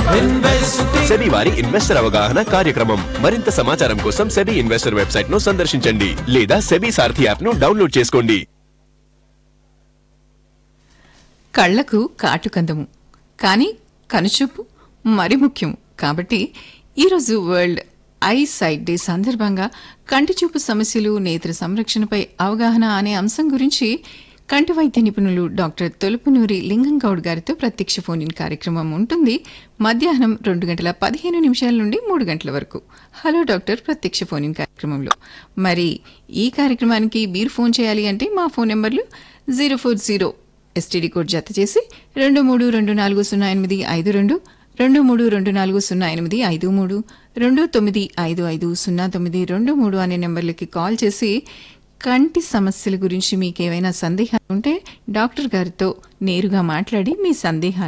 SEBI వారి investor అవగాహన కార్యక్రమం మరింత సమాచారం కోసం సెబీ ఇన్వెస్టర్ వెబ్సైట్ ను సందర్శించండి లేదా సెబీ సారథి యాప్ ను డౌన్లోడ్ చేసుకోండి కళ్లకు కాటుకందము కానీ కనుచూపు మరి ముఖ్యం కాబట్టి ఈరోజు వరల్డ్ ఐ సైట్ డే సందర్భంగా కంటి చూపు సమస్యలు నేత్ర సంరక్షణపై అవగాహన అనే అంశం గురించి కంటి వైద్య నిపుణులు డాక్టర్ తొలుపునూరి లింగం గౌడ్ గారితో ప్రత్యక్ష ఫోన్ ఇన్ కార్యక్రమం ఉంటుంది మధ్యాహ్నం రెండు గంటల పదిహేను నిమిషాల నుండి మూడు గంటల వరకు హలో డాక్టర్ ప్రత్యక్ష ఫోన్ ఇన్ కార్యక్రమంలో మరి ఈ కార్యక్రమానికి మీరు ఫోన్ చేయాలి అంటే మా ఫోన్ నెంబర్లు zero four zero STD code జత చేసి రెండు మూడు రెండు నాలుగు సున్నా ఎనిమిది ఐదు రెండు రెండు మూడు రెండు నాలుగు సున్నా ఎనిమిది ఐదు మూడు రెండు తొమ్మిది ఐదు ఐదు సున్నా తొమ్మిది రెండు మూడు అనే నెంబర్లకి కాల్ చేసి కంటి సమస్యల గురించి మీకు ఏవైనా సందేహాలు ఉంటే డాక్టర్ గారితో నేరుగా మాట్లాడి మీ సందేహాలు